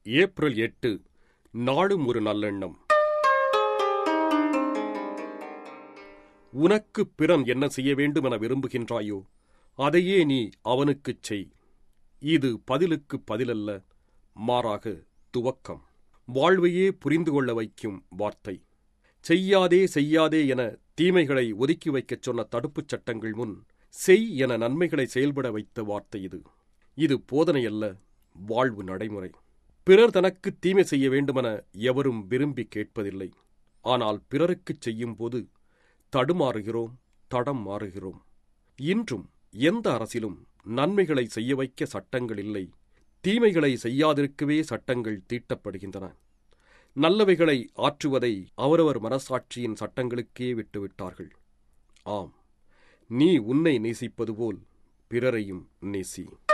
April எட்டு நாளும் ஒரு நல்லெண்ணம் உனக்கு பிறன் என்ன செய்ய வேண்டும் என விரும்புகின்றாயோ அதையே நீ அவனுக்குச் செய் இது பதிலுக்கு பதிலல்ல மாறாக துவக்கம் வாழ்வையே புரிந்து கொள்ள வைக்கும் வார்த்தை செய்யாதே செய்யாதே என தீமைகளை ஒதுக்கி வைக்கச் சொன்ன தடுப்புச் சட்டங்கள் முன் செய் என நன்மைகளை செயல்பட வைத்த வார்த்தை இது இது போதனையல்ல வாழ்வு நடைமுறை பிறர் தனக்கு தீமை செய்ய வேண்டுமென எவரும் விரும்பி கேட்பதில்லை ஆனால் பிறருக்குச் செய்யும்போது தடுமாறுகிறோம் தடம் மாறுகிறோம் இன்றும் எந்த அரசிலும் நன்மைகளை செய்ய வைக்க சட்டங்கள் இல்லை தீமைகளை செய்யாதிருக்கவே சட்டங்கள் தீட்டப்படுகின்றன நல்லவைகளை ஆற்றுவதை அவரவர் மனசாட்சியின் சட்டங்களுக்கே விட்டுவிட்டார்கள் ஆம் நீ உன்னை நேசிப்பது போல் பிறரையும் நேசி